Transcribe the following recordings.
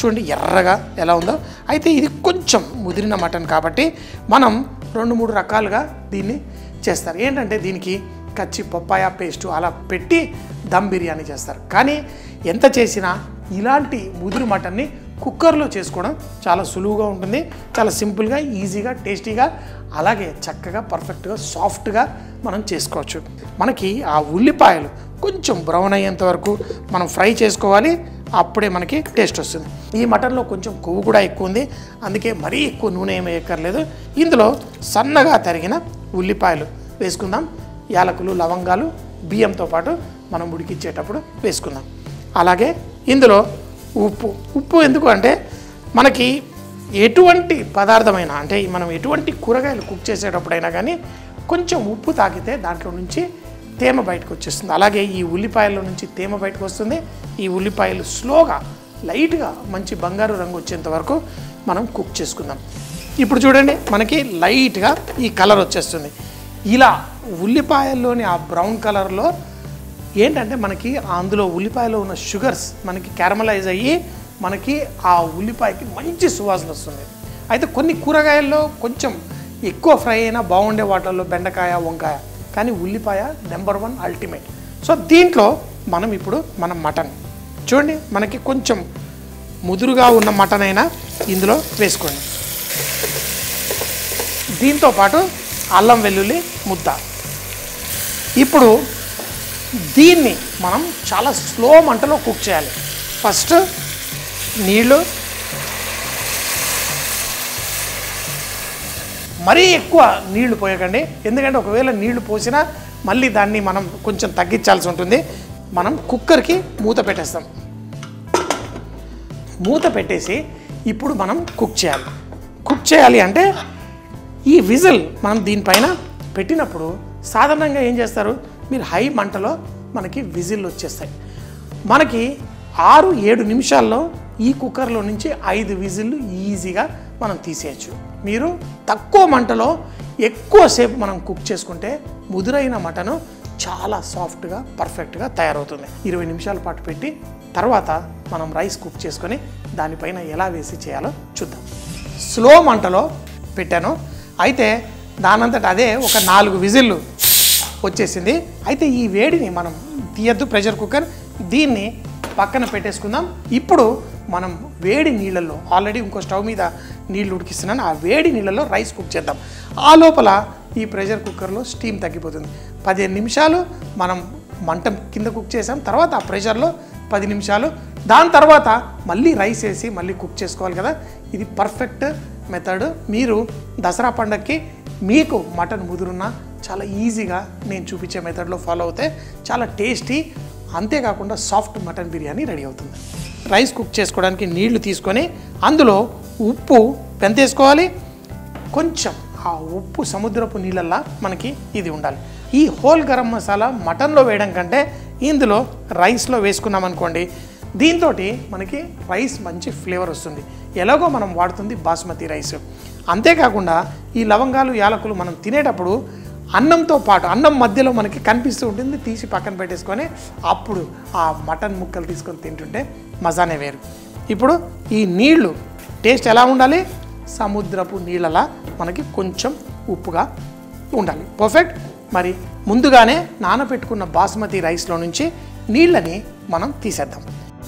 చూడండి ఎర్రగా ఎలా ఉందో అయితే ఇది కొంచెం ముదిరిన మటన్ కాబట్టి మనం రెండు మూడు రకాలుగా దీన్ని చేస్తారు ఏంటంటే దీనికి కచ్చి పప్పాయ పేస్టు అలా పెట్టి దమ్ బిర్యానీ చేస్తారు కానీ ఎంత చేసినా ఇలాంటి ముదురు మటన్ని కుక్కర్లో చేసుకోవడం చాలా సులువుగా ఉంటుంది చాలా సింపుల్గా ఈజీగా టేస్టీగా అలాగే చక్కగా పర్ఫెక్ట్గా సాఫ్ట్గా మనం చేసుకోవచ్చు మనకి ఆ ఉల్లిపాయలు కొంచెం బ్రౌన్ అయ్యేంత వరకు మనం ఫ్రై చేసుకోవాలి అప్పుడే మనకి టేస్ట్ వస్తుంది ఈ మటన్లో కొంచెం కొవ్వు కూడా ఎక్కువ ఉంది అందుకే మరీ ఎక్కువ నూనె ఏమీ ఎక్కర్లేదు ఇందులో సన్నగా తరిగిన ఉల్లిపాయలు వేసుకుందాం యాలకులు లవంగాలు బియ్యంతో పాటు మనం ఉడికిచ్చేటప్పుడు వేసుకుందాం అలాగే ఇందులో ఉప్పు ఉప్పు ఎందుకు అంటే మనకి ఎటువంటి పదార్థమైనా అంటే మనం ఎటువంటి కూరగాయలు కుక్ చేసేటప్పుడైనా కానీ కొంచెం ఉప్పు తాకితే దాంట్లో నుంచి తేమ బయటకు వచ్చేస్తుంది అలాగే ఈ ఉల్లిపాయల నుంచి తేమ బయటకు వస్తుంది ఈ ఉల్లిపాయలు స్లోగా లైట్గా మంచి బంగారు రంగు వచ్చేంత వరకు మనం కుక్ చేసుకుందాం ఇప్పుడు చూడండి మనకి లైట్గా ఈ కలర్ వచ్చేస్తుంది ఇలా ఉల్లిపాయల్లోని ఆ బ్రౌన్ కలర్లో ఏంటంటే మనకి అందులో ఉల్లిపాయలో ఉన్న షుగర్స్ మనకి క్యారమలైజ్ అయ్యి మనకి ఆ ఉల్లిపాయకి మంచి సువాసన వస్తుంది అయితే కొన్ని కూరగాయల్లో కొంచెం ఎక్కువ ఫ్రై అయినా బాగుండే వాటిల్లో బెండకాయ వంకాయ కానీ ఉల్లిపాయ నెంబర్ వన్ అల్టిమేట్ సో దీంట్లో మనం ఇప్పుడు మనం మటన్ చూడండి మనకి కొంచెం ముదురుగా ఉన్న మటన్ అయినా ఇందులో వేసుకోండి దీంతో పాటు అల్లం వెల్లుల్లి ముద్ద ఇప్పుడు దీన్ని మనం చాలా స్లో మంటలో కుక్ చేయాలి ఫస్ట్ నీళ్ళు మరీ ఎక్కువ నీళ్లు పోయకండి ఎందుకంటే ఒకవేళ నీళ్లు పోసినా మళ్ళీ దాన్ని మనం కొంచెం తగ్గించాల్సి ఉంటుంది మనం కుక్కర్కి మూత పెట్టేస్తాం మూత పెట్టేసి ఇప్పుడు మనం కుక్ చేయాలి కుక్ చేయాలి అంటే ఈ విజిల్ మనం దీనిపైన పెట్టినప్పుడు సాధారణంగా ఏం చేస్తారు మీరు హై మంటలో మనకి విజిల్ వచ్చేస్తాయి మనకి ఆరు ఏడు నిమిషాల్లో ఈ కుక్కర్లో నుంచి ఐదు విజిల్లు ఈజీగా మనం తీసేయచ్చు మీరు తక్కువ మంటలో ఎక్కువసేపు మనం కుక్ చేసుకుంటే ముదురైన మటను చాలా సాఫ్ట్గా పర్ఫెక్ట్గా తయారవుతుంది ఇరవై నిమిషాల పాటు పెట్టి తర్వాత మనం రైస్ కుక్ చేసుకొని దానిపైన ఎలా వేసి చేయాలో చూద్దాం స్లో మంటలో పెట్టాను అయితే దానంతట అదే ఒక నాలుగు విజిల్లు వచ్చేసింది అయితే ఈ వేడిని మనం తీయద్దు ప్రెషర్ కుక్కర్ దీన్ని పక్కన పెట్టేసుకుందాం ఇప్పుడు మనం వేడి నీళ్ళల్లో ఆల్రెడీ ఇంకో స్టవ్ మీద నీళ్ళు ఉడికిస్తున్నాను ఆ వేడి నీళ్ళల్లో రైస్ కుక్ చేద్దాం ఆ లోపల ఈ ప్రెషర్ కుక్కర్లో స్టీమ్ తగ్గిపోతుంది పదిహేను నిమిషాలు మనం మంట కింద కుక్ చేసాం తర్వాత ఆ ప్రెషర్లో పది నిమిషాలు దాని తర్వాత మళ్ళీ రైస్ వేసి మళ్ళీ కుక్ చేసుకోవాలి కదా ఇది పర్ఫెక్ట్ మెథడ్ మీరు దసరా పండగకి మీకు మటన్ ముదురున్న చాలా ఈజీగా నేను చూపించే మెథడ్లో ఫాలో అవుతే చాలా టేస్టీ అంతేకాకుండా సాఫ్ట్ మటన్ బిర్యానీ రెడీ అవుతుంది రైస్ కుక్ చేసుకోవడానికి నీళ్లు తీసుకొని అందులో ఉప్పు ఎంత వేసుకోవాలి కొంచెం ఆ ఉప్పు సముద్రపు నీళ్ళల్లా మనకి ఇది ఉండాలి ఈ హోల్ గరం మసాలా మటన్లో వేయడం కంటే ఇందులో రైస్లో వేసుకున్నాం అనుకోండి దీంతో మనకి రైస్ మంచి ఫ్లేవర్ వస్తుంది ఎలాగో మనం వాడుతుంది బాస్మతి రైస్ అంతేకాకుండా ఈ లవంగాలు యాలకులు మనం తినేటప్పుడు అన్నంతో పాటు అన్నం మధ్యలో మనకి కనిపిస్తూ ఉంటుంది తీసి పక్కన పెట్టేసుకొని అప్పుడు ఆ మటన్ ముక్కలు తీసుకొని తింటుంటే మజానే వేరు ఇప్పుడు ఈ నీళ్లు టేస్ట్ ఎలా ఉండాలి సముద్రపు నీళ్ళలా మనకి కొంచెం ఉప్పుగా ఉండాలి పర్ఫెక్ట్ మరి ముందుగానే నానబెట్టుకున్న బాస్మతి రైస్లో నుంచి నీళ్ళని మనం తీసేద్దాం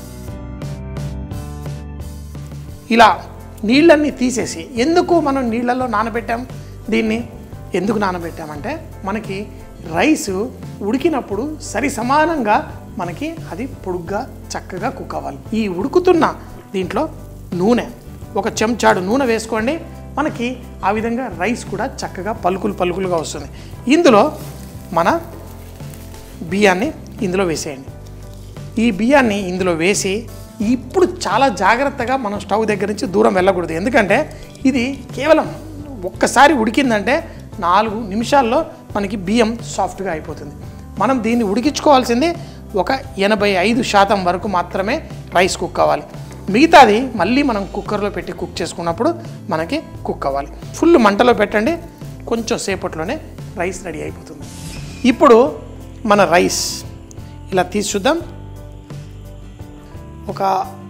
ఇలా నీళ్ళన్నీ తీసేసి ఎందుకు మనం నీళ్ళల్లో నానబెట్టాం దీన్ని ఎందుకు నానబెట్టామంటే మనకి రైస్ ఉడికినప్పుడు సరి సమానంగా మనకి అది పొడుగ్గా చక్కగా కుక్ అవ్వాలి ఈ ఉడుకుతున్న దీంట్లో నూనె ఒక చెంచాడు నూనె వేసుకోండి మనకి ఆ విధంగా రైస్ కూడా చక్కగా పలుకులు పలుకులుగా వస్తుంది ఇందులో మన బియ్యాన్ని ఇందులో వేసేయండి ఈ బియ్యాన్ని ఇందులో వేసి ఇప్పుడు చాలా జాగ్రత్తగా మనం స్టవ్ దగ్గర నుంచి దూరం వెళ్ళకూడదు ఎందుకంటే ఇది కేవలం ఒక్కసారి ఉడికిందంటే నాలుగు నిమిషాల్లో మనకి బియ్యం సాఫ్ట్గా అయిపోతుంది మనం దీన్ని ఉడికించుకోవాల్సింది ఒక ఎనభై ఐదు శాతం వరకు మాత్రమే రైస్ కుక్ అవ్వాలి మిగతాది మళ్ళీ మనం కుక్కర్లో పెట్టి కుక్ చేసుకున్నప్పుడు మనకి కుక్ అవ్వాలి ఫుల్ మంటలో పెట్టండి కొంచెం సేపట్లోనే రైస్ రెడీ అయిపోతుంది ఇప్పుడు మన రైస్ ఇలా తీసి చూద్దాం ఒక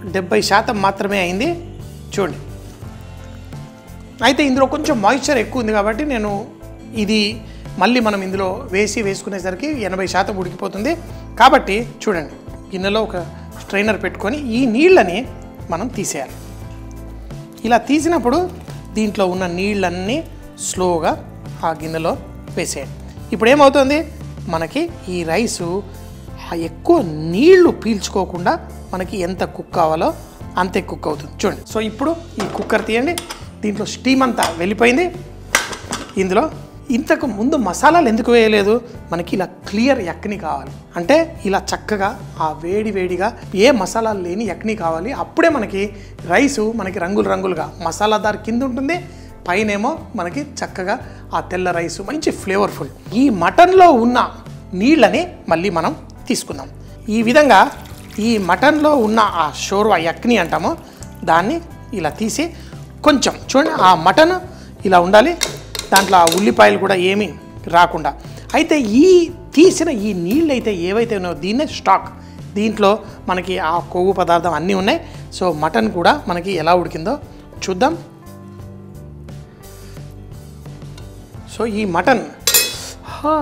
డెబ్బై శాతం మాత్రమే అయింది చూడండి అయితే ఇందులో కొంచెం మాయిశ్చర్ ఎక్కువ ఉంది కాబట్టి నేను ఇది మళ్ళీ మనం ఇందులో వేసి వేసుకునేసరికి ఎనభై శాతం ఉడికిపోతుంది కాబట్టి చూడండి గిన్నెలో ఒక స్ట్రైనర్ పెట్టుకొని ఈ నీళ్ళని మనం తీసేయాలి ఇలా తీసినప్పుడు దీంట్లో ఉన్న నీళ్ళన్నీ స్లోగా ఆ గిన్నెలో వేసేయండి ఇప్పుడు ఏమవుతుంది మనకి ఈ రైసు ఆ ఎక్కువ నీళ్లు పీల్చుకోకుండా మనకి ఎంత కుక్ కావాలో అంతే కుక్ అవుతుంది చూడండి సో ఇప్పుడు ఈ కుక్కర్ తీయండి దీంట్లో స్టీమ్ అంతా వెళ్ళిపోయింది ఇందులో ఇంతకు ముందు మసాలాలు ఎందుకు వేయలేదు మనకి ఇలా క్లియర్ యక్ని కావాలి అంటే ఇలా చక్కగా ఆ వేడి వేడిగా ఏ మసాలాలు లేని యక్ని కావాలి అప్పుడే మనకి రైసు మనకి రంగులు రంగులుగా మసాలాదార్ కింద ఉంటుంది పైనేమో మనకి చక్కగా ఆ తెల్ల రైసు మంచి ఫ్లేవర్ఫుల్ ఈ మటన్లో ఉన్న నీళ్ళని మళ్ళీ మనం తీసుకుందాం ఈ విధంగా ఈ మటన్లో ఉన్న ఆ షోర్వా యక్ని అంటామో దాన్ని ఇలా తీసి కొంచెం చూడండి ఆ మటన్ ఇలా ఉండాలి దాంట్లో ఆ ఉల్లిపాయలు కూడా ఏమీ రాకుండా అయితే ఈ తీసిన ఈ నీళ్ళు అయితే ఏవైతే ఉన్నాయో దీన్నే స్టాక్ దీంట్లో మనకి ఆ కొవ్వు పదార్థం అన్నీ ఉన్నాయి సో మటన్ కూడా మనకి ఎలా ఉడికిందో చూద్దాం సో ఈ మటన్ హా.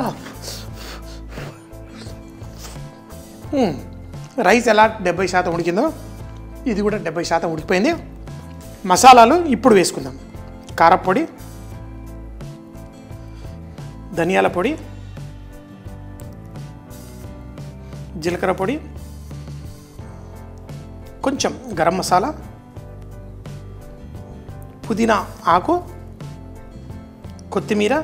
మ్మ్. రైస్ ఎలా డెబ్బై శాతం ఉడికిందో ఇది కూడా డెబ్బై శాతం ఉడికిపోయింది మసాలాలు ఇప్పుడు వేసుకుందాం కారపొడి ధనియాల పొడి జీలకర్ర పొడి కొంచెం గరం మసాలా పుదీనా ఆకు కొత్తిమీర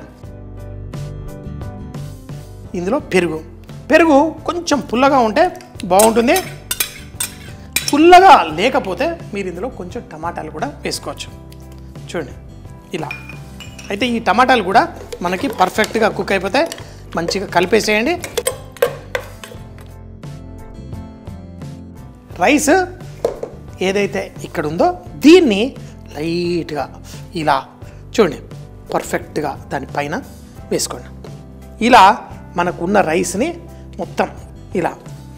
ఇందులో పెరుగు పెరుగు కొంచెం పుల్లగా ఉంటే బాగుంటుంది పుల్లగా లేకపోతే మీరు ఇందులో కొంచెం టమాటాలు కూడా వేసుకోవచ్చు చూడండి ఇలా అయితే ఈ టమాటాలు కూడా మనకి పర్ఫెక్ట్గా కుక్ అయిపోతే మంచిగా కలిపేసేయండి రైస్ ఏదైతే ఇక్కడ ఉందో దీన్ని లైట్గా ఇలా చూడండి పర్ఫెక్ట్గా దానిపైన వేసుకోండి ఇలా మనకున్న రైస్ని మొత్తం ఇలా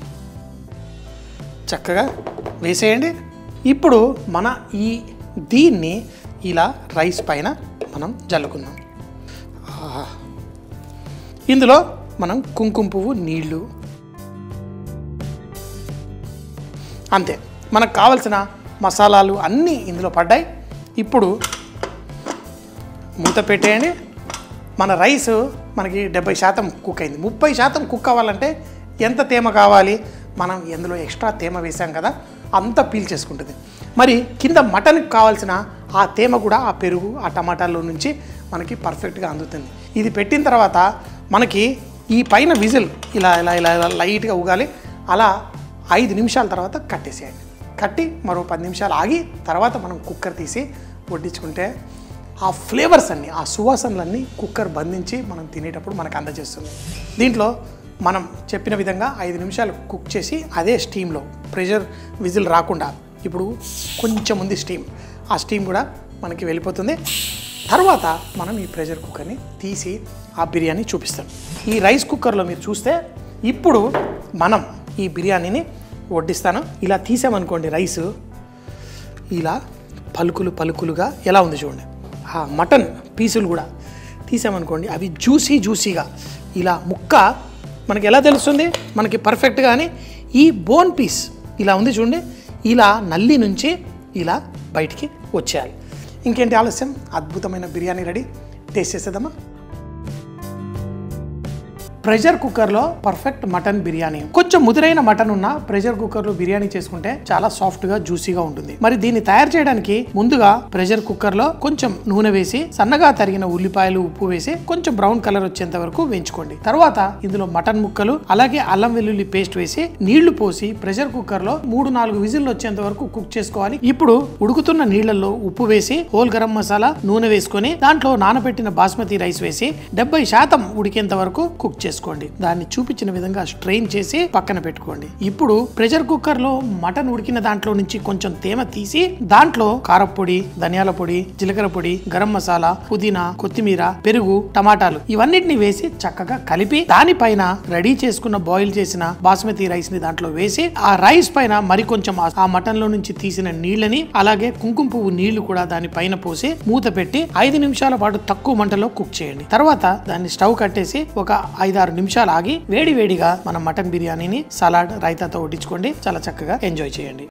చక్కగా వేసేయండి ఇప్పుడు మన ఈ దీన్ని ఇలా రైస్ పైన మనం జల్లుకుందాం ఆహా. ఇందులో మనం కుంకుమ పువ్వు నీళ్ళు అంతే మనకు కావలసిన మసాలాలు అన్నీ ఇందులో పడ్డాయి ఇప్పుడు మూత పెట్టేయండి మన రైస్ మనకి డెబ్బై శాతం కుక్ అయింది ముప్పై శాతం కుక్ అవ్వాలంటే ఎంత తేమ కావాలి మనం ఎందులో ఎక్స్ట్రా తేమ వేసాం కదా అంత పీల్చేసుకుంటుంది మరి కింద మటన్కి కావాల్సిన ఆ తేమ కూడా ఆ పెరుగు ఆ టమాటాల్లో నుంచి మనకి పర్ఫెక్ట్గా అందుతుంది ఇది పెట్టిన తర్వాత మనకి ఈ పైన విజిల్ ఇలా ఇలా ఇలా ఇలా లైట్గా ఉగాలి అలా ఐదు నిమిషాల తర్వాత కట్టేసేయండి కట్టి మరో పది నిమిషాలు ఆగి తర్వాత మనం కుక్కర్ తీసి వడ్డించుకుంటే ఆ ఫ్లేవర్స్ అన్నీ ఆ సువాసనలన్నీ కుక్కర్ బంధించి మనం తినేటప్పుడు మనకు అందజేస్తుంది దీంట్లో మనం చెప్పిన విధంగా ఐదు నిమిషాలు కుక్ చేసి అదే స్టీమ్లో ప్రెషర్ విజిల్ రాకుండా ఇప్పుడు కొంచెం ఉంది స్టీమ్ ఆ స్టీమ్ కూడా మనకి వెళ్ళిపోతుంది తర్వాత మనం ఈ ప్రెషర్ కుక్కర్ని తీసి ఆ బిర్యానీ చూపిస్తాం ఈ రైస్ కుక్కర్లో మీరు చూస్తే ఇప్పుడు మనం ఈ బిర్యానీని వడ్డిస్తాను ఇలా తీసామనుకోండి రైస్ ఇలా పలుకులు పలుకులుగా ఎలా ఉంది చూడండి ఆ మటన్ పీసులు కూడా తీసామనుకోండి అవి జ్యూసీ జ్యూసీగా ఇలా ముక్క మనకి ఎలా తెలుస్తుంది మనకి పర్ఫెక్ట్గా అని ఈ బోన్ పీస్ ఇలా ఉంది చూడండి ఇలా నల్లి నుంచి ఇలా బయటికి వచ్చేయాలి ఇంకేంటి ఆలస్యం అద్భుతమైన బిర్యానీ రెడీ టేస్ట్ చేసేద్దామా ప్రెషర్ కుక్కర్లో పర్ఫెక్ట్ మటన్ బిర్యానీ కొంచెం ముదిరైన మటన్ ఉన్న ప్రెషర్ కుక్కర్లో బిర్యానీ చేసుకుంటే చాలా సాఫ్ట్ గా జ్యూసీగా ఉంటుంది మరి దీన్ని తయారు చేయడానికి ముందుగా ప్రెషర్ కుక్కర్లో కొంచెం నూనె వేసి సన్నగా తరిగిన ఉల్లిపాయలు ఉప్పు వేసి కొంచెం బ్రౌన్ కలర్ వచ్చేంత వరకు వేయించుకోండి తర్వాత ఇందులో మటన్ ముక్కలు అలాగే అల్లం వెల్లుల్లి పేస్ట్ వేసి నీళ్లు పోసి ప్రెషర్ కుక్కర్ లో మూడు నాలుగు విజిల్లు వచ్చేంత వరకు కుక్ చేసుకోవాలి ఇప్పుడు ఉడుకుతున్న నీళ్లలో ఉప్పు వేసి హోల్ గరం మసాలా నూనె వేసుకొని దాంట్లో నానబెట్టిన బాస్మతి రైస్ వేసి డెబ్బై శాతం ఉడికేంత వరకు కుక్ చేసుకోవాలి చేసుకోండి దాన్ని చూపించిన విధంగా స్ట్రెయిన్ చేసి పక్కన పెట్టుకోండి ఇప్పుడు ప్రెషర్ కుక్కర్ లో మటన్ ఉడికిన దాంట్లో నుంచి కొంచెం తేమ తీసి దాంట్లో కారపొడి ధనియాల పొడి జీలకర్ర పొడి గరం మసాలా పుదీనా కొత్తిమీర పెరుగు టమాటాలు ఇవన్నిటిని వేసి చక్కగా కలిపి దానిపైన రెడీ చేసుకున్న బాయిల్ చేసిన బాస్మతి రైస్ ని దాంట్లో వేసి ఆ రైస్ పైన మరి కొంచెం ఆ- ఆ మటన్ లో నుంచి తీసిన నీళ్ళని అలాగే కుంకుమ పువ్వు నీళ్లు కూడా దాని పైన పోసి మూత పెట్టి ఐదు నిమిషాల పాటు తక్కువ మంటలో కుక్ చేయండి తర్వాత దాన్ని స్టవ్ కట్టేసి ఒక ఐదారు నిమిషాలు ఆగి వేడి వేడిగా మన మటన్ బిర్యానీని సలాడ్ రైతాతో వడ్డించుకోండి చాలా చక్కగా ఎంజాయ్ చేయండి